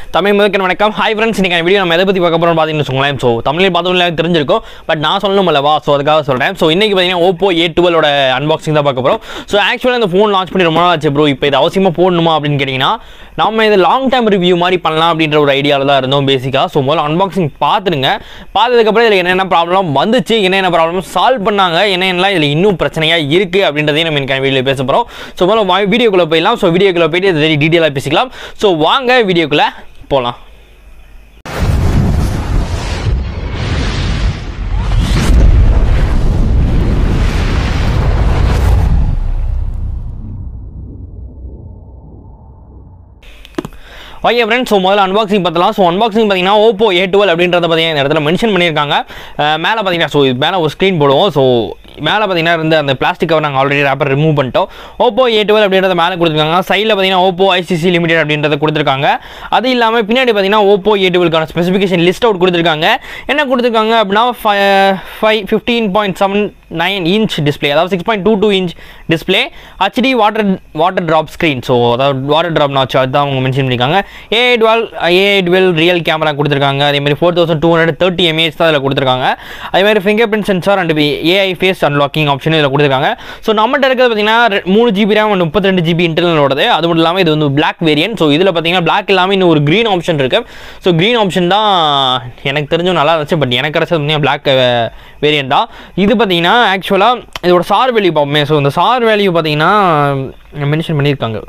தமிழ் முதற்கன் வணக்கம் hi friends நீங்கள் video நம்ம எதை பற்றி பார்க்க போகிறோம் பார்த்தீங்கன்னு வச்சுக்கோங்களேன் ஸோ தமிழில் பார்த்தோம்ல எனக்கு தெரிஞ்சிருக்கும் பட் நான் சொல்லணும் அல்லவா ஸோ அதுக்காக சொல்கிறேன் ஸோ இன்றைக்கி பார்த்தீங்கன்னா ஓப்போ ஏ டுவெலோட அன்பாக்சிங் தான் பார்க்க போகிறோம் ஸோ ஆக்சுவலாக இந்த ஃபோன் லான்ச் பண்ணி ரொம்ப நாள் ஆச்சு ப்ரோ இப்போ இது அவசியமாக போடணுமா அப்படின்னு கேட்டிங்கன்னா நம்ம இது லாங் டைம் ரிவ்யூ மாதிரி பண்ணலாம் அப்படின்ற ஒரு ஐடியாவில் தான் இருந்தோம் பேசிக்காக ஸோ முதல்ல அன்பாக்சிங் பார்த்துடுங்க பார்த்ததுக்கப்புறம் இதில் என்னென்ன ப்ராப்ளம் வந்துச்சு என்னென்ன ப்ராப்ளம் சால்வ் பண்ணாங்க என்னென்னலாம் இதில் இன்னும் பிரச்சனையாக இருக்குது அப்படின்றதையும் நம்ம எனக்கு வீடியோ பேச போகிறோம் ஸோ முதல்ல வீடியோக்குள்ளே போயிடலாம் ஸோ வீடியோக்குள்ளே போயிட்டு இது வெரி டீட்டெயிலாக பேசிக்கலாம் ஸோ வாங்க வீடியோக்குள்ளே போகலாம் ஓகே ஃப்ரெண்ட்ஸ் ஸோ முதல்ல அன்பாக்சிங் பார்த்தலாம் ஸோ அன்பாக்சிங் பார்த்தீங்கன்னா ஓப்போ ஏ டுவெல் அப்படின்றத பார்த்தீங்கன்னா இந்த இடத்துல மென்ஷன் பண்ணியிருக்காங்க அஹ் மேலே பார்த்தீங்கன்னா ஸோ இது மேலே ஒரு ஸ்க்ரீன் போடுவோம் ஸோ மேலே பார்த்தீங்கன்னா இருந்த அந்த பிளாஸ்டிக் கவர் நாங்கள் ஆல்ரெடி ரேப்பர் ரிமூவ் பண்ணிட்டோம் ஓப்போ ஏ டுவெல் அப்படின்றத மேலே கொடுத்துருக்காங்க சைடில் பார்த்தீங்கன்னா ஓப்போ ஐசிசி லிமிடெட் அப்படின்றத கொடுத்துருக்காங்க அது இல்லாமல் பின்னாடி பார்த்தீங்கன்னா ஓப்போ ஏ டுவெல்கான ஸ்பெசிஃபிகேஷன் லிஸ்ட் அவுட் கொடுத்துருக்காங்க என்ன கொடுத்துருக்காங்க அப்படின்னா five fifteen point seven nine inch display அதாவது six point two two inch display HD water water drop screen so அதாவது வாட்டர் ட்ராப் நாச்சு அதுதான் அவங்க மென்ஷன் பண்ணியிருக்காங்க A twelve A twelve real camera கொடுத்துருக்காங்க அதே மாதிரி four thousand two hundred thirty mAh தான் இதில் கொடுத்துருக்காங்க அதே மாதிரி fingerprint sensor and AI face unlocking option இதில் கொடுத்துருக்காங்க ஸோ நம்மகிட்ட இருக்கிறது பார்த்தீங்கன்னா ரெ- மூணு ஜிபி ரேம் அண்ட் முப்பத்தி ரெண்டு ஜிபி இன்டர்னலோடது அது மட்டும் இல்லாமல் இது வந்து பிளாக் வேரியன்ட் ஸோ இதில் பார்த்தீங்கன்னா பிளாக் இல்லாமல் இன்னும் ஒரு க்ரீன் ஆப்ஷன் இருக்குது ஸோ க்ரீன் ஆப்ஷன் தான் எனக்கு தெரிஞ்சும் நல்லா இருந்துச்சு பட் எனக்கு கிடைச்சது பார்த்தீங்கன்னா பிளாக் வேரியன்ட் தான் இது பார்த்தீங்கன்னா ஆக்சுவலாக இதோட சார் வேல்யூ பார்ப்போமே ஸோ இந்த சார் வேல்யூ பார்த்தீங்கன்னா மென்ஷன் பண்ணியிருக்காங்க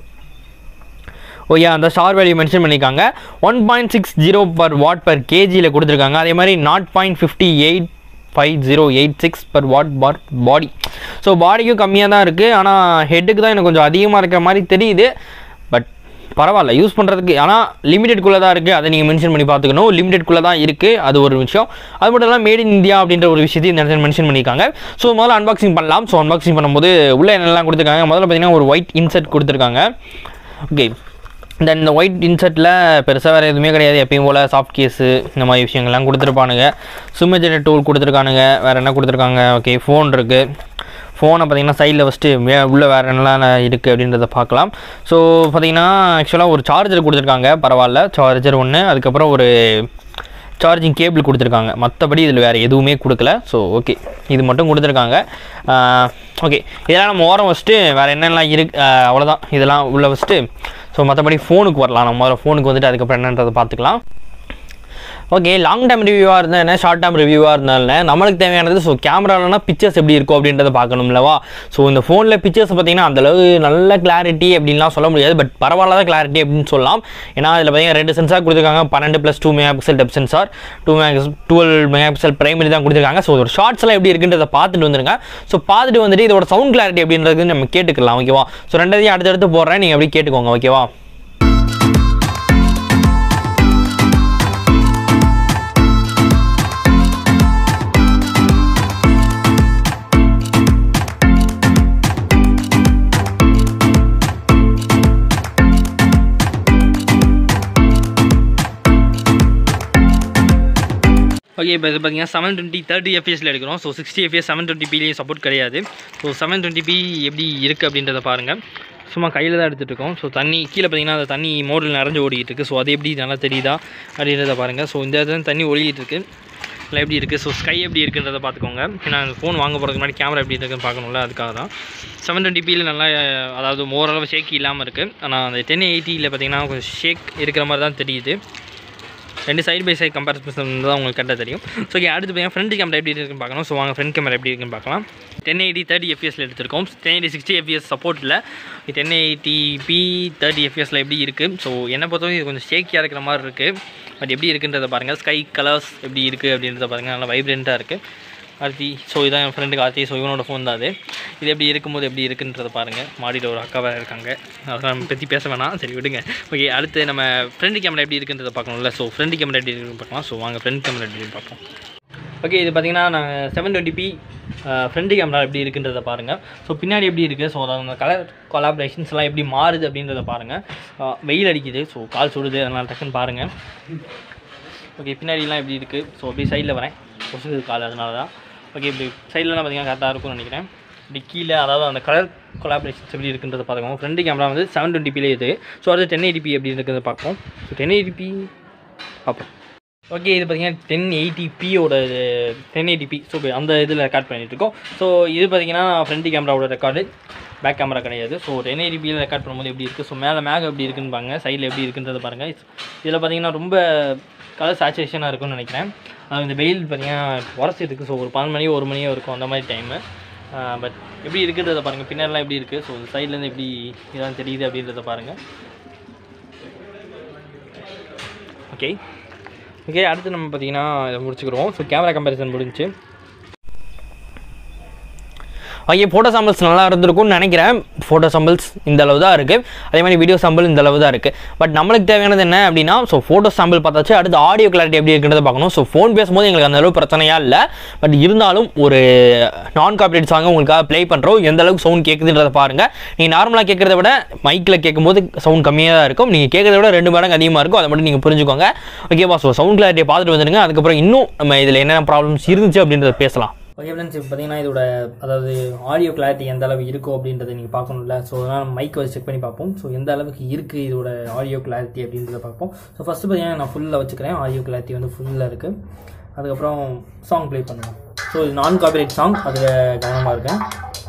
ஓ யா அந்த ஸ்டார் வேல்யூ மென்ஷன் பண்ணியிருக்காங்க one point six zero per watt per கேஜியில் கொடுத்துருக்காங்க அதே மாதிரி nought point fifty eight five zero eight six per watt per body so பாடிக்கும் கம்மியாக தான் இருக்குது ஆனால் ஹெட்டுக்கு தான் எனக்கு கொஞ்சம் அதிகமாக இருக்கிற மாதிரி தெரியுது பட் பரவாயில்ல யூஸ் பண்ணுறதுக்கு ஆனால் லிமிடெட்குள்ளே தான் இருக்குது அதை நீங்கள் மென்ஷன் பண்ணி பார்த்துக்கணும் லிமிடெட்குள்ளே தான் இருக்குது அது ஒரு விஷயம் அது மட்டும் இல்லாமல் மேட் இன் இந்தியா அப்படின்ற ஒரு விஷயத்தையும் இந்த இடத்துல மென்ஷன் பண்ணியிருக்காங்க ஸோ முதல்ல அன்பாக்சிங் பண்ணலாம் ஸோ அன்பாக்சிங் பண்ணும்போது உள்ளே என்னெல்லாம் கொடுத்துருக்காங்க முதல்ல பார்த்தீங்கன்னா ஒரு ஒயிட் இன்செர்ட் கொடுத்துருக்காங்க ஓகே தென் இந்த ஒயிட் இன்செர்ட்டில் பெருசாக வேறு எதுவுமே கிடையாது எப்பயும் போல் சாஃப்ட் கேஸு இந்த மாதிரி விஷயங்கள்லாம் கொடுத்துருப்பானுங்க சுமஜெனரேட் டூல் கொடுத்துருக்கானுங்க வேறு என்ன கொடுத்துருக்காங்க ஓகே ஃபோன் இருக்குது ஃபோனை பார்த்தீங்கன்னா சைடில் ஃபஸ்ட்டு வே உள்ளே வேறு என்னலாம் இருக்குது அப்படின்றத பார்க்கலாம் ஸோ பார்த்தீங்கன்னா ஆக்சுவலாக ஒரு சார்ஜர் கொடுத்துருக்காங்க பரவாயில்ல சார்ஜர் ஒன்று அதுக்கப்புறம் ஒரு சார்ஜிங் கேபிள் கொடுத்துருக்காங்க மற்றபடி இதில் வேறு எதுவுமே கொடுக்கல ஸோ ஓகே இது மட்டும் கொடுத்துருக்காங்க ஓகே இதெல்லாம் நம்ம ஓரம் வச்சுட்டு வேறு என்னெல்லாம் இருக்கு ஆஹ் அவ்வளோதான் இதெல்லாம் உள்ளே வச்சுட்டு ஸோ மற்றபடி ஃபோனுக்கு வரலாம் நம்ம முதல்ல ஃபோனுக்கு வந்துட்டு அதுக்கப்புறம் என்னன்றதை பார்த்துக்கலாம் ஓகே லாங் டைம் ரிவ்யூவாக இருந்தால் என்ன ஷார்ட் டைம் ரிவ்யூவாக இருந்தாலும் நம்மளுக்கு தேவையானது ஸோ கேமராலனா பிக்சர்ஸ் எப்படி இருக்கும் அப்படின்றத பார்க்கணும்லவா ஸோ இந்த ஃபோனில் பிக்சர்ஸ் பார்த்தீங்கன்னா அந்தளவு நல்ல கிளாரிட்டி அப்படின்லாம் சொல்ல முடியாது பட் பரவாயில்லாத கிளாரிட்டி அப்படின்னு சொல்லலாம் ஏன்னா இதில் பார்த்தீங்கன்னா ரெண்டு சென்சார் கொடுத்துருக்காங்க பன்னெண்டு plus two megapixel depth sensor two mega twelve megapixel primary தான் கொடுத்துருக்காங்க ஸோ ஒரு ஷார்ட்ஸ்லாம் எப்படி இருக்குன்றத பார்த்துட்டு வந்துருங்க ஸோ பார்த்துட்டு வந்துட்டு இதோட சவுண்ட் கிளாரிட்டி அப்படின்றது நம்ம கேட்டுக்கலாம் ஓகேவா ஸோ ரெண்டதையும் அடுத்தடுத்து போடுறேன் நீங்கள் அப்படியே கேட்டுக்கோங்க ஓகேவா ஓகே இப்போ இது பார்த்தீங்கன்னா செவன் டுவெண்ட்டி தேர்ட்டி எஃப்எஸில் எடுக்கிறோம் so sixty FPS seven twenty பிலேயும் சப்போர்ட் கிடையாது ஸோ செவன் டுவெண்ட்டி பி எப்படி இருக்குது அப்படின்றத பாருங்கள் சும்மா கையில் தான் எடுத்துகிட்டு இருக்கோம் ஸோ தண்ணி கீழே பார்த்தீங்கன்னா அந்த தண்ணி மோடில் நிறைஞ்சு ஓடிக்கிட்டு இருக்குது ஸோ அது எப்படி நல்லா தெரியுதா அப்படின்றத பாருங்கள் ஸோ இந்த இடத்துல தண்ணி ஒழுகிட்டு இருக்கு இல்லை எப்படி இருக்குது ஸோ ஸ்கை எப்படி இருக்குன்றத பார்த்துக்கோங்க ஏன்னா ஃபோன் வாங்க போகிறதுக்கு முன்னாடி கேமரா எப்படி இருக்குன்னு பார்க்கணும்ல அதுக்காக தான் செவன் டுவெண்ட்டி பியில் நல்லா அதாவது ஓரளவு ஷேக் இல்லாமல் இருக்குது ஆனால் அந்த டென் எயிட்டியில் பார்த்தீங்கன்னா கொஞ்சம் ஷேக் இருக்கிற மாதிரி தான் தெரியுது ரெண்டு சைடு பை சைடு கம்பேரிசன் தான் உங்களுக்கு கரெக்டாக தெரியும் ஸோ ஓகே அடுத்து பார்த்தீங்கன்னா ஃப்ரண்ட் கேமரா எப்படி இருக்குன்னு பார்க்கணும் ஸோ வாங்க ஃப்ரண்ட் கேமரா எப்படி இருக்குன்னு பார்க்கலாம் டென் எயிட்டி தேர்ட்டி எஃப்எஸில் எடுத்திருக்கோம் டென் எயிட்டி சிக்ஸ்டி எஃப்எஸ் சப்போர்ட்டில் டென் எயிட்டி பி தேர்ட்டி எஃப்எஸில் எப்படி இருக்குது ஸோ என்னை பொறுத்தவரைக்கும் இது கொஞ்சம் ஷேக்கியாக இருக்கிற மாதிரி இருக்குது பட் எப்படி இருக்குன்றத பாருங்கள் ஸ்கை கலர்ஸ் எப்படி இருக்குது அப்படின்றத பாருங்கள் நல்லா வைப்ரண்ட்டாக இருக்குது ஆர்த்தி ஸோ இதான் என் ஃப்ரெண்டுக்கு ஆர்த்தி ஸோ இவனோட ஃபோன் தான் அது இது எப்படி இருக்கும்போது எப்படி இருக்குன்றத பாருங்கள் மாடியில் ஒரு அக்கா வேறு இருக்காங்க அதெல்லாம் நம்ம பற்றி பேச வேணாம் சரி விடுங்க ஓகே அடுத்து நம்ம ஃப்ரண்ட் கேமரா எப்படி இருக்குன்றத பார்க்கணும்ல ஸோ ஃப்ரண்ட் கேமரா எப்படி இருக்குன்னு பார்க்கலாம் ஸோ வாங்க ஃப்ரண்ட் கேமரா எப்படி இருக்குன்னு பார்ப்போம் ஓகே இது பார்த்தீங்கன்னா நான் seven twenty p front camera எப்படி இருக்குன்றத பாருங்கள் ஸோ பின்னாடி எப்படி இருக்குது ஸோ அந்த கலர் கொலாபரேஷன்ஸ்லாம் எப்படி மாறுது அப்படின்றத பாருங்கள் அஹ் வெயில் அடிக்குது ஸோ கால் சுடுது அதனால் டக்குன்னு பாருங்கள் ஓகே பின்னாடிலாம் எப்படி இருக்குது ஸோ அப்படியே சைடில் வரேன் கொசுது கால் அதனால தான் ஓகே இப்படி சைட்லலாம் பார்த்தீங்கன்னா கரெக்டாக இருக்கும்னு நினைக்கிறேன் இப்படி கீழே அதாவது அந்த கலர் கொலாபரேஷன்ஸ் எப்படி இருக்குன்றதை பார்த்துக்கோங்க ஃப்ரண்ட் கேமரா வந்து செவன் டுவெண்ட்டிபிலே இது ஸோ அது டென் எயிட்டிபி எப்படி இருக்கிறத பார்ப்போம் ஸோ டென் எயிட்டிபி பார்ப்போம் ஓகே இது பார்த்தீங்கன்னா டென் எயிட்டி பியோட டென் எயிட்டி பி ஸோ அந்த இதில் ரெக்கார்ட் பண்ணிட்டு இருக்கோம் ஸோ இது பார்த்தீங்கன்னா ஃப்ரண்ட் கேமராவோட ரெக்கார்டு பேக் கேமரா கிடையாது ஸோ டென் எயிட்டி பியில் ரெக்கார்ட் பண்ணும்போது எப்படி இருக்குது ஸோ மேலே மேக் எப்படி இருக்குன்னு பாருங்க சைடில் எப்படி இருக்குன்றதை பாருங்கள் இதில் பார்த்தீங்கன்னா ரொம்ப கலர் சேச்சுரேஷனாக இருக்கும்னு நினைக்கிறேன் அது இந்த வெயில் பார்த்தீங்கன்னா உரசி இருக்குது ஸோ ஒரு பன்னெண்டு மணியோ ஒரு மணியோ இருக்கும் அந்த மாதிரி டைமு பட் எப்படி இருக்குன்றதை பாருங்கள் பின்னாடிலாம் எப்படி இருக்குது ஸோ சைட்லேருந்து எப்படி இதெல்லாம் தெரியுது அப்படின்றத பாருங்கள் ஓகே ஓகே அடுத்து நம்ம பார்த்தீங்கன்னா இதை முடிச்சுக்கிறோம் ஸோ கேமரா கம்பேரிசன் முடிஞ்சு ஓகே ஃபோட்டோ சாம்பிள்ஸ் நல்லா இருந்திருக்கும்னு நினைக்கிறேன் ஃபோட்டோ சாம்பிள்ஸ் இந்த அளவு தான் இருக்குது அதே மாதிரி வீடியோ சாம்பிள் இந்த அளவு தான் இருக்குது பட் நம்மளுக்கு தேவையானது என்ன அப்படின்னா ஸோ ஃபோட்டோ சாம்பிள் பார்த்தாச்சு அடுத்து ஆடியோ கிளாரிட்டி எப்படி இருக்குன்றதை பார்க்கணும் ஸோ ஃபோன் பேசும்போது எங்களுக்கு அந்த அளவு பிரச்சனையாக இல்லை பட் இருந்தாலும் ஒரு நான் காப்பரேட் சாங்கை உங்களுக்காக ப்ளே பண்ணுறோம் எந்த அளவுக்கு சவுண்ட் கேட்குதுன்றதை பாருங்கள் நீங்கள் நார்மலாக கேட்குறத விட மைக்கில் கேட்கும்போது சவுண்ட் கம்மியாக தான் இருக்கும் நீங்கள் கேட்குறத விட ரெண்டு மடங்கு அதிகமாக இருக்கும் அதை மட்டும் நீங்கள் புரிஞ்சுக்கோங்க ஓகேவா ஸோ சவுண்ட் கிளாரிட்டியை பார்த்துட்டு வந்துடுங்க அதுக்கப்புறம் இன்னும் நம்ம இதில் என்னென்ன ப்ராப்ளம்ஸ் இருந்துச்சு அப்படின்றத பேசலாம் ஓகே ஃப்ரெண்ட்ஸ் இப்போ பார்த்தீங்கன்னா இதோட அதாவது ஆடியோ கிளாரிட்டி எந்த அளவு இருக்கும் அப்படின்றத நீங்கள் பார்க்கணும்ல ஸோ அதனால் மைக் வச்சு செக் பண்ணி பார்ப்போம் ஸோ எந்த அளவுக்கு இருக்குது இதோட ஆடியோ கிளாரிட்டி அப்படின்றத பார்ப்போம் ஸோ ஃபஸ்ட்டு பார்த்தீங்கன்னா நான் ஃபுல்லாக வச்சுக்கிறேன் ஆடியோ கிளாரிட்டி வந்து ஃபுல்லாக இருக்குது அதுக்கப்புறம் சாங் ப்ளே பண்ணுவோம் ஸோ இது நான் காப்பிரைட் சாங் அதில் கவனமாக இருக்கேன்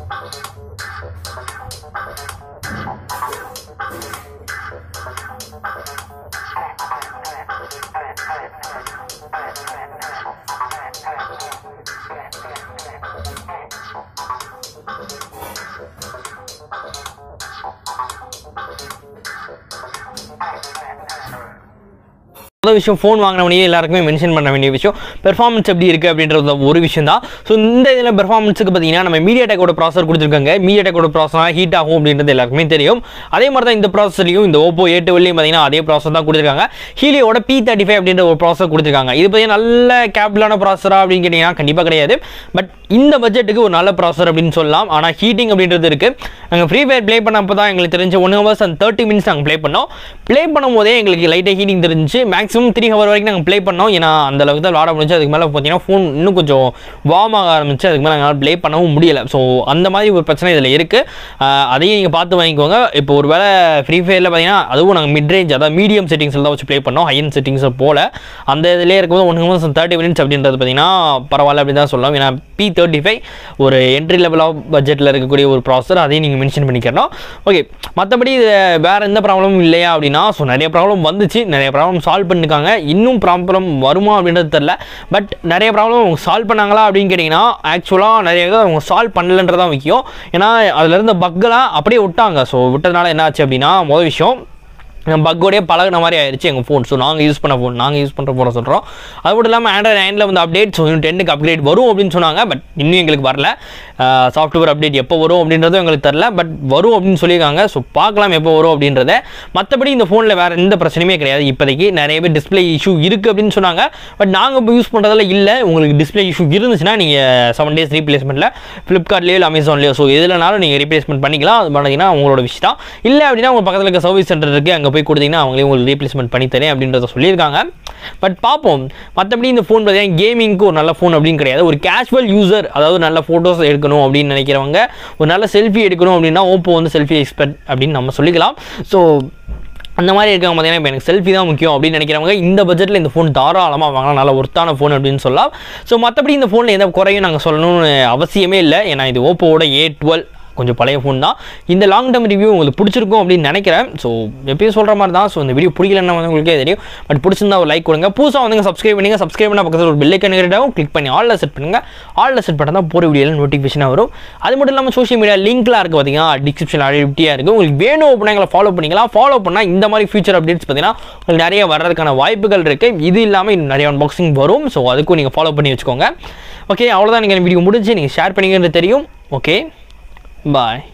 முதல் விஷயம் ஃபோன் வாங்கினவனையே எல்லாருக்குமே மென்ஷன் பண்ண வேண்டிய விஷயம் பெர்ஃபார்மன்ஸ் எப்படி இருக்குது அப்படின்றது ஒரு விஷயம் தான் ஸோ இந்த இதில் பெர்ஃபார்மன்ஸுக்கு பார்த்தீங்கன்னா நம்ம மீடியா டெக்கோட ப்ராசர் கொடுத்துருக்காங்க மீடியா டெக்கோட ப்ராசர் ஹீட் ஆகும் அப்படின்றது எல்லாருக்குமே தெரியும் அதே மாதிரி தான் இந்த ப்ராசர்லையும் இந்த ஓப்போ ஏ டுவெல்லையும் பார்த்தீங்கன்னா அதே ப்ராசர் தான் கொடுத்துருக்காங்க ஹீலியோட பி தேர்ட்டி ஃபைவ் அப்படின்ற ஒரு ப்ராசர் கொடுத்துருக்காங்க இது பார்த்தீங்கன்னா நல்ல கேபிளான ப்ராசரா அப்படின்னு கேட்டிங்கன்னா கண்டிப்பாக கிடையாது பட் இந்த பட்ஜெட்டுக்கு ஒரு நல்ல ப்ராசர் அப்படின்னு சொல்லலாம் ஆனால் ஹீட்டிங் அப்படின்றது இருக்குது நாங்கள் ஃப்ரீ ஃபயர் ப்ளே பண்ணப்போ தான் எங்களுக்கு தெரிஞ்ச one hours and thirty minutes நாங்கள் ப்ளே பண்ணோம் ப்ளே பண்ணும்போதே எங்களுக்கு லைட்டாக ஹீட்டிங் தெரிஞ்சு மேக்ஸிமம் த்ரீ ஹவர் வரைக்கும் நாங்கள் ப்ளே பண்ணோம் ஏன்னா அந்த அளவுக்கு தான் விளாட முடிஞ்சு அதுக்கு மேலே பார்த்தீங்கன்னா ஃபோன் இன்னும் கொஞ்சம் வார்ம் ஆக ஆரம்பிச்சு அதுக்கு மேலே எங்களால் ப்ளே பண்ணவும் முடியலை ஸோ அந்த மாதிரி ஒரு பிரச்சனை இதில் இருக்குது அதையும் நீங்கள் பார்த்து வாங்கிக்கோங்க இப்போ ஒரு வேளை ஃப்ரீ ஃபயரில் பார்த்தீங்கன்னா அதுவும் நாங்கள் மிட் ரேஞ்ச் அதாவது மீடியம் செட்டிங்ஸில் தான் வச்சு ப்ளே பண்ணோம் ஹை அண்ட் செட்டிங்ஸை போல் அந்த இதிலே இருக்கும்போது ஒன் ஹவர்ஸ் தேர்ட்டி மினிட்ஸ் அப்படின்றது பார்த்தீங்கன்னா பரவாயில்ல அப்படின்னு தான் சொல்லலாம் ஏன்னா பி தேர்ட்டி ஃபைவ் ஒரு என்ட்ரி லெவல் ஆஃப் பட்ஜெட்டில் இருக்கக்கூடிய ஒரு ப்ராசர் அதையும் நீங்கள் மென்ஷன் பண்ணிக்கிறோம் ஓகே மற்றபடி இது வேறு எந்த ப்ராப்ளமும் இல்லையா அப்படின்னா ஸோ நிறைய ப்ராப்ளம் வந்துச்சு நிறைய ப்ராப்ளம் சால்வ் பண்ணிருக்காங்க இன்னும் ப்ராப்ளம் வருமா அப்படின்றது தெரில பட் நிறைய ப்ராப்ளம் அவங்க சால்வ் பண்ணாங்களா அப்படின்னு கேட்டிங்கன்னா ஆக்சுவலாக நிறைய இதை அவங்க சால்வ் பண்ணலன்றதான் முக்கியம் ஏன்னா அதில் இருந்த பக்கெல்லாம் அப்படியே விட்டாங்க ஸோ விட்டதுனால என்ன ஆச்சு அப்படின்னா முதல் விஷயம் பக்கோடே பழகின மாதிரி ஆயிடுச்சு எங்கள் ஃபோன் ஸோ நாங்கள் யூஸ் பண்ண ஃபோன் நாங்கள் யூஸ் பண்ணுற ஃபோனை சொல்கிறோம் அது மட்டும் இல்லாமல் ஆண்ட்ராய்ட் நைனில் வந்து அப்டேட் ஸோ இன்னும் டென்னுக்கு அப்கிரேட் வரும் அப்படின்னு சொன்னாங்க பட் இன்னும் எங்களுக்கு வரல சாஃப்ட்வேர் அப்டேட் எப்போ வரும் அப்படின்றதும் எங்களுக்கு தெரில பட் வரும் அப்படின்னு சொல்லியிருக்காங்க ஸோ பார்க்கலாம் எப்போ வரும் அப்படின்றத மற்றபடி இந்த ஃபோனில் வேறு எந்த பிரச்சனையுமே கிடையாது இப்போதைக்கு நிறைய பேர் டிஸ்பிளே இஷ்யூ இருக்குது அப்படின்னு சொன்னாங்க பட் நாங்கள் இப்போ யூஸ் பண்ணுறதுல இல்லை உங்களுக்கு டிஸ்பிளே இஷ்யூ இருந்துச்சுன்னா நீங்கள் செவன் டேஸ் ரீப்ளேஸ்மெண்ட்டில் ஃப்ளிப்கார்ட்லேயோ இல்லை அமேசான்லேயோ ஸோ எதுலனாலும் நீங்கள் ரீப்ளேஸ்மெண்ட் பண்ணிக்கலாம் அது பார்த்தீங்கன்னா உங்களோட விஷயம் தான் இல்லை அப்படின்னா உங்கள் பக்கத்தில் இருக்க சர்வீஸ் சென்டர் இருக்குது அங்கே போய் கொடுத்தீங்கன்னா அவங்களே உங்களுக்கு ரீப்ளேஸ்மெண்ட் பண்ணி தரேன் அப்படின்றத சொல்லியிருக்காங்க பட் பார்ப்போம் மற்றபடி இந்த ஃபோன் பார்த்தீங்கன்னா கேமிங்க்கு ஒரு நல்ல ஃபோன் அப்படின்னு கிடையாது ஒரு கேஷுவல் யூசர் அதாவது நல்ல ஃபோட்டோஸ் எடுக்கணும் அப்படின்னு நினைக்கிறவங்க ஒரு நல்ல செல்ஃபி எடுக்கணும் அப்படின்னா ஓப்போ வந்து செல்ஃபி எக்ஸ்பெக்ட் அப்படின்னு நம்ம சொல்லிக்கலாம் ஸோ அந்த மாதிரி இருக்கவங்க பார்த்தீங்கன்னா இப்போ எனக்கு செல்ஃபி தான் முக்கியம் அப்படின்னு நினைக்கிறவங்க இந்த பட்ஜெட்டில் இந்த ஃபோன் தாராளமாக வாங்கலாம் நல்ல ஒர்த்தான ஃபோன் அப்படின்னு சொல்லலாம் ஸோ மற்றபடி இந்த ஃபோனில் எந்த குறையும் நாங்கள் சொல்லணும்னு அவசியமே இல்லை ஏன்னா இது ஓப்போவோட ஏ டுவெல் கொஞ்சம் பழைய ஃபோன் தான் இந்த லாங் டேர்ம் ரிவ்யூ உங்களுக்கு பிடிச்சிருக்கும் அப்படின்னு நினைக்கிறேன் ஸோ எப்பயும் சொல்கிற மாதிரி தான் ஸோ இந்த வீடியோ பிடிக்கலன்னா வந்து உங்களுக்கே தெரியும் பட் பிடிச்சிருந்தா ஒரு லைக் கொடுங்க புதுசாக வந்து சப்ஸ்கிரைப் பண்ணுங்க சப்ஸ்கிரைப் பண்ண பக்கத்தில் ஒரு பெல்லைக்கன் கிரேட்டாகவும் கிளிக் பண்ணி ஆலில் செட் பண்ணுங்க ஆலில் செட் பண்ணால் தான் போகிற வீடியோவில் நோட்டிஃபிகேஷனாக வரும் அது மட்டும் இல்லாமல் சோஷியல் மீடியா லிங்க்லாம் இருக்குது பார்த்தீங்கன்னா டிஸ்கிரிப்ஷன் அடிப்டியாக இருக்குது உங்களுக்கு வேணும் அப்படின்னா எங்களை ஃபாலோ பண்ணிக்கலாம் ஃபாலோ பண்ணால் இந்த மாதிரி ஃபியூச்சர் அப்டேட்ஸ் பார்த்தீங்கன்னா உங்களுக்கு நிறைய வர்றதுக்கான வாய்ப்புகள் இருக்குது இது இல்லாமல் இன்னும் நிறைய அன்பாக்சிங் வரும் ஸோ அதுக்கும் நீங்கள் ஃபாலோ பண்ணி வச்சுக்கோங்க ஓகே அவ்வளோதான் நீங்கள் வீடியோ முடிஞ்சு நீங்கள் ஷேர் பண்ணிக்கிறது தெரியும் ஓகே பாய்